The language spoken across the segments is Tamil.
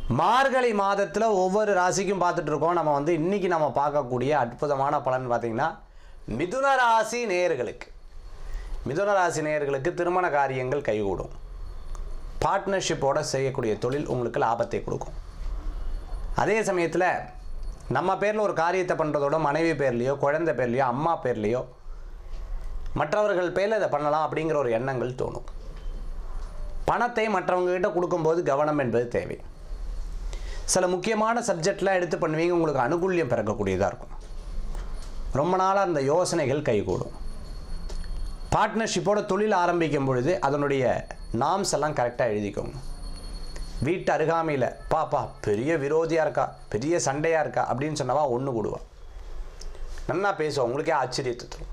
மார்கழி மாதத்தில் ஒவ்வொரு ராசிக்கும் பார்த்துட்டு இருக்கோம் நம்ம வந்து இன்னைக்கு நம்ம பார்க்கக்கூடிய அற்புதமான பலன் பார்த்தீங்கன்னா மிதுன ராசி நேயர்களுக்கு மிதுன ராசி நேயர்களுக்கு திருமண காரியங்கள் கைகூடும் பார்ட்னர்ஷிப்போட செய்யக்கூடிய தொழில் உங்களுக்கு லாபத்தை கொடுக்கும் அதே சமயத்தில் நம்ம பேரில் ஒரு காரியத்தை பண்ணுறதோட மனைவி பேர்லேயோ குழந்தை பேர்லேயோ அம்மா பேர்லேயோ மற்றவர்கள் பேரில் இதை பண்ணலாம் அப்படிங்கிற ஒரு எண்ணங்கள் தோணும் பணத்தை மற்றவங்க கிட்ட கொடுக்கும்போது கவனம் என்பது தேவை சில முக்கியமான சப்ஜெக்ட்லாம் எடுத்து பண்ணுவீங்க உங்களுக்கு அனுகூல்யம் பிறக்கக்கூடியதாக இருக்கும் ரொம்ப நாளாக அந்த யோசனைகள் கைகூடும் பார்ட்னர்ஷிப்போட தொழில் ஆரம்பிக்கும் பொழுது அதனுடைய நாம்ஸ் எல்லாம் கரெக்டாக எழுதிக்கோங்க வீட்டு அருகாமையில் பாப்பா பெரிய விரோதியாக இருக்கா பெரிய சண்டையாக இருக்கா அப்படின்னு சொன்னவா ஒன்று கூடுவா நல்லா பேசுவோம் உங்களுக்கே ஆச்சரியத்தை தரும்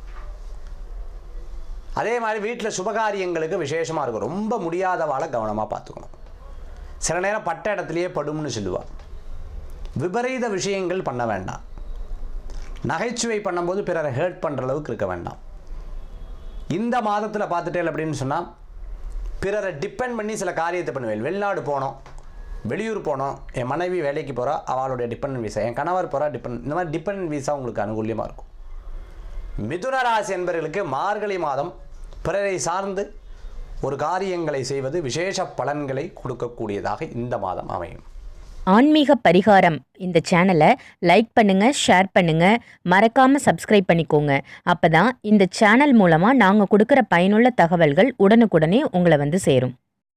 அதே மாதிரி வீட்டில் சுபகாரியங்களுக்கு விசேஷமாக இருக்கும் ரொம்ப முடியாதவாளை கவனமாக பார்த்துக்கணும் சில நேரம் பட்ட இடத்துலையே படும்னு சொல்லுவாள் விபரீத விஷயங்கள் பண்ண வேண்டாம் நகைச்சுவை பண்ணும்போது பிறரை ஹேர்ட் பண்ணுற அளவுக்கு இருக்க வேண்டாம் இந்த மாதத்தில் பார்த்துட்டேன் அப்படின்னு சொன்னால் பிறரை டிபெண்ட் பண்ணி சில காரியத்தை பண்ணுவேன் வெளிநாடு போனோம் வெளியூர் போனோம் என் மனைவி வேலைக்கு போகிறா அவளுடைய டிபெண்ட் விசா என் கணவர் போகிறா டிபெண்ட் இந்த மாதிரி டிபெண்ட் விசா உங்களுக்கு அனுகூலியமாக இருக்கும் மிதுன ராசி என்பவர்களுக்கு மார்கழி மாதம் பிறரை சார்ந்து ஒரு காரியங்களை செய்வது விசேஷ பலன்களை கொடுக்கக்கூடியதாக இந்த மாதம் அமையும் ஆன்மீக பரிகாரம் இந்த சேனலை லைக் பண்ணுங்க ஷேர் பண்ணுங்க மறக்காம சப்ஸ்கிரைப் பண்ணிக்கோங்க அப்பதான் இந்த சேனல் மூலமா நாங்க கொடுக்குற பயனுள்ள தகவல்கள் உடனுக்குடனே உங்களை வந்து சேரும்